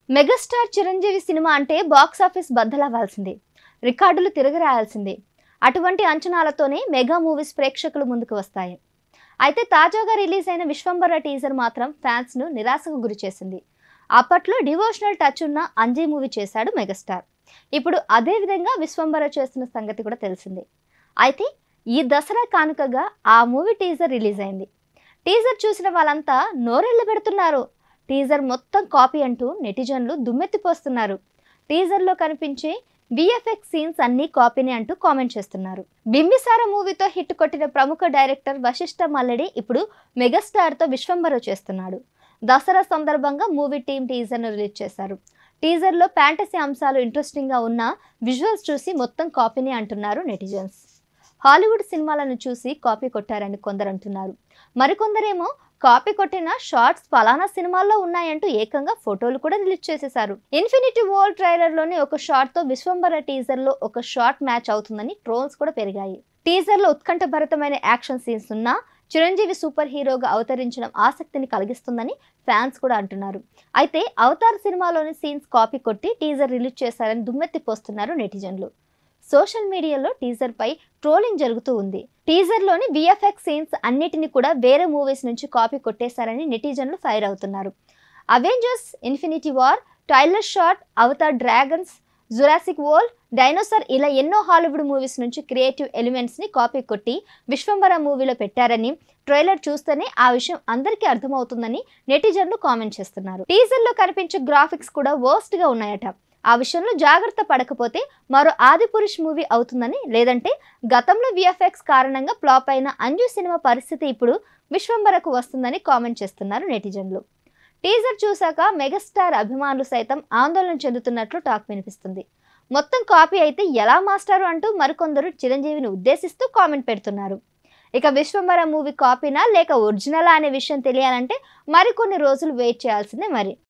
megastar Chiranjeevi cinema అంటే box office బద్దలవ్వాల్సిందే రికార్డులు తిరగరాయాల్సిందే అటువంటి అంచనాలతోనే మెగా మూవీస్ ప్రేక్షకుల ముందుకు వస్తాయి అయితే తాజాగా రిలీజ్ అయిన విశ్వంబర టీజర్ మాత్రం ఫ్యాన్స్ను నిరాశకు గురిచేసింది అప్పట్లో డివోషనల్ టచ్ ఉన్న అంజీ మూవీ చేశాడు మెగాస్టార్ ఇప్పుడు అదే విధంగా విశ్వంబర చేస్తున్న సంగతి కూడా తెలిసిందే అయితే ఈ దసరా కానుకగా ఆ మూవీ టీజర్ రిలీజ్ అయింది టీజర్ చూసిన వాళ్ళంతా నోరెళ్ళు పెడుతున్నారు టీజర్ మొత్తం కాపీ అంటూ నెటిజన్లు దుమ్మెత్తిపోస్తున్నారు టీజర్లో కనిపించే విఎఫ్ఎక్స్ సీన్స్ అన్నీ కాపీనే అంటూ కామెంట్ చేస్తున్నారు బింబిసార మూవీతో హిట్ కొట్టిన ప్రముఖ డైరెక్టర్ వశిష్ఠ మల్లడి ఇప్పుడు మెగాస్టార్తో విశ్వంబర చేస్తున్నాడు దసరా సందర్భంగా మూవీ టీం టీజర్ను రిలీజ్ చేశారు టీజర్లో ఫ్యాంటసీ అంశాలు ఇంట్రెస్టింగ్గా ఉన్న విజువల్స్ చూసి మొత్తం కాపీనే అంటున్నారు నెటిజన్స్ హాలీవుడ్ సినిమాలను చూసి కాపీ కొట్టారని కొందరు అంటున్నారు మరికొందరేమో కాపీ కొట్టిన షార్ట్స్ ఫలానా సినిమాల్లో ఉన్నాయంటూ ఏకంగా ఫోటోలు కూడా రిలీజ్ చేసేశారు ఇన్ఫినిటీ వాల్ ట్రైలర్ లోని ఒక షార్ట్ తో విశ్వంబర టీజర్ లో ఒక షార్ట్ మ్యాచ్ అవుతుందని ట్రోల్స్ కూడా పెరిగాయి టీజర్ లో ఉత్కంఠభరితమైన యాక్షన్ సీన్స్ ఉన్నా చిరంజీవి సూపర్ హీరోగా అవతరించడం ఆసక్తిని కలిగిస్తుందని ఫ్యాన్స్ కూడా అంటున్నారు అయితే అవతార్ సినిమాలోని సీన్స్ కాపీ కొట్టి టీజర్ రిలీజ్ చేశారని దుమ్మెత్తిపోస్తున్నారు నెటిజన్లు సోషల్ మీడియాలో టీజర్ పై ట్రోలింగ్ జరుగుతూ ఉంది టీజర్ లోని విఎఫ్ఎక్స్ సీన్స్ అన్నిటిని కూడా వేరే మూవీస్ నుంచి కాపీ కొట్టేశారని నెటిజన్లు ఫైర్ అవుతున్నారు Avengers Infinity War trailer shot Avatar Dragons Jurassic World dinosaur ఇలా ఎన్నో హాలీవుడ్ మూవీస్ నుంచి క్రియేటివ్ ఎలిమెంట్స్ ని కాపీ కొట్టి విశ్వంబర మూవీలో పెట్టారని ట్రైలర్ చూస్తేనే ఆ విషయం అందరికీ అర్థమవుతుందని నెటిజన్లు కామెంట్ చేస్తున్నారు టీజర్ లో కనిపించే గ్రాఫిక్స్ కూడా వర్స్ట్ గా ఉన్నాయట ఆ విషయంలో జాగ్రత్త పడకపోతే మరో ఆదిపురుష్ మూవీ అవుతుందని లేదంటే గతంలో విఎఫ్ఎక్స్ కారణంగా ఫ్లాప్ అయిన అంజు సినిమా పరిస్థితి ఇప్పుడు విశ్వంబరకు వస్తుందని కామెంట్ చేస్తున్నారు నెటిజన్లు టీజర్ చూశాక మెగాస్టార్ అభిమానులు సైతం ఆందోళన చెందుతున్నట్లు టాక్ వినిపిస్తుంది మొత్తం కాపీ అయితే ఎలా మాస్టారు అంటూ మరికొందరు చిరంజీవిని ఉద్దేశిస్తూ కామెంట్ పెడుతున్నారు ఇక విశ్వంబర మూవీ కాపీనా లేక ఒరిజినలా అనే విషయం తెలియాలంటే మరికొన్ని రోజులు వెయిట్ చేయాల్సిందే మరి